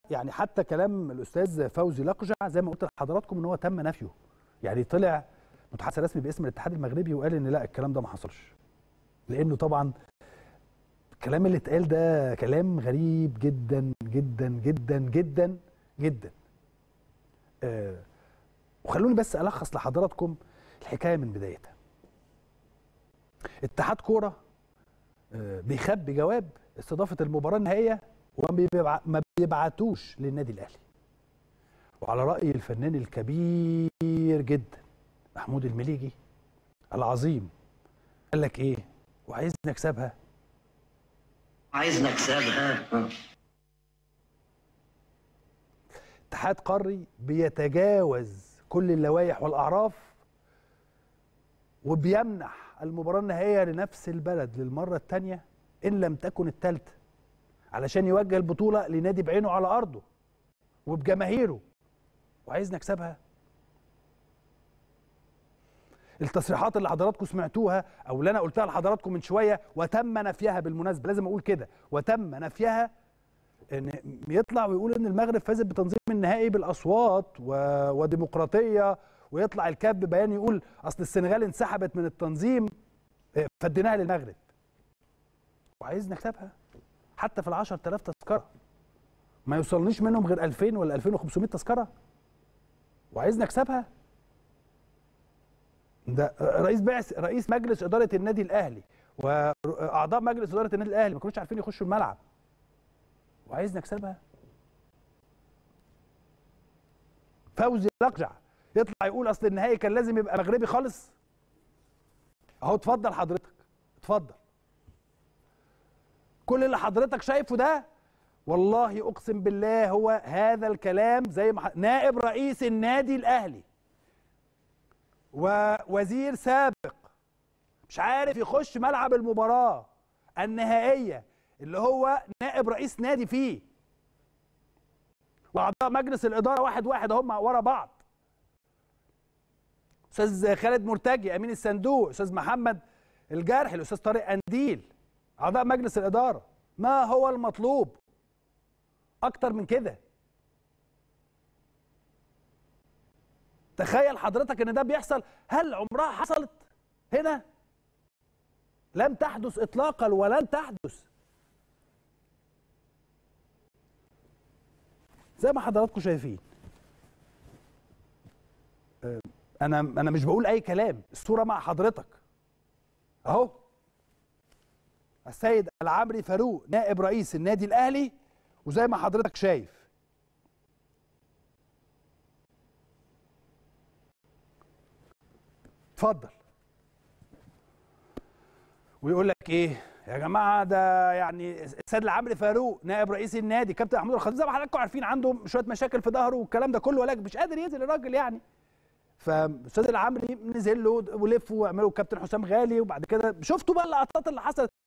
يعني حتى كلام الاستاذ فوزي لقجع زي ما قلت لحضراتكم ان هو تم نفيه يعني طلع متحدث رسمي باسم الاتحاد المغربي وقال ان لا الكلام ده ما حصلش لانه طبعا الكلام اللي اتقال ده كلام غريب جدا جدا جدا جدا جدا آه وخلوني بس الخص لحضراتكم الحكايه من بدايتها اتحاد كوره آه بيخبي جواب استضافه المباراه النهائيه وما بيبعتوش للنادي الاهلي وعلى راي الفنان الكبير جدا محمود المليجي العظيم قال لك ايه وعايز نكسبها عايز نكسبها اتحاد قاري بيتجاوز كل اللوائح والاعراف وبيمنح المباراه النهائيه لنفس البلد للمره الثانيه ان لم تكن الثالثه علشان يوجه البطوله لنادي بعينه على ارضه وبجماهيره وعايز نكسبها التصريحات اللي حضراتكم سمعتوها او اللي انا قلتها لحضراتكم من شويه وتم نفيها بالمناسبه لازم اقول كده وتم نفيها ان يطلع ويقول ان المغرب فازت بتنظيم النهائي بالاصوات و... وديمقراطيه ويطلع الكاف ببيان يقول اصل السنغال انسحبت من التنظيم فديناها للمغرب وعايز نكسبها حتى في ال 10000 تذكره ما يوصلنيش منهم غير 2000 ولا 2500 تذكره وعايز نكسبها ده رئيس بعث رئيس مجلس اداره النادي الاهلي واعضاء مجلس اداره النادي الاهلي ما كانوش عارفين يخشوا الملعب وعايز نكسبها فوزي لقجع يطلع يقول اصل النهائي كان لازم يبقى مغربي خالص اهو اتفضل حضرتك اتفضل كل اللي حضرتك شايفه ده والله اقسم بالله هو هذا الكلام زي ما نائب رئيس النادي الاهلي ووزير سابق مش عارف يخش ملعب المباراه النهائيه اللي هو نائب رئيس نادي فيه واعضاء مجلس الاداره واحد واحد هم ورا بعض استاذ خالد مرتجي امين الصندوق استاذ محمد الجرح الاستاذ طارق انديل اعضاء مجلس الاداره ما هو المطلوب اكتر من كده تخيل حضرتك ان ده بيحصل هل عمرها حصلت هنا لم تحدث اطلاقا ولن تحدث زي ما حضراتكم شايفين انا انا مش بقول اي كلام الصوره مع حضرتك اهو السيد العمري فاروق نائب رئيس النادي الاهلي وزي ما حضرتك شايف اتفضل ويقول لك ايه يا جماعه ده يعني السيد العمري فاروق نائب رئيس النادي كابتن محمود الخطيب زي ما حضراتكم عارفين عنده شويه مشاكل في ظهره والكلام ده كله ولكن مش قادر ينزل الراجل يعني فاستاذ العمري نزل له ولف وعملوا كابتن حسام غالي وبعد كده شفتوا بقى اللقطات اللي حصلت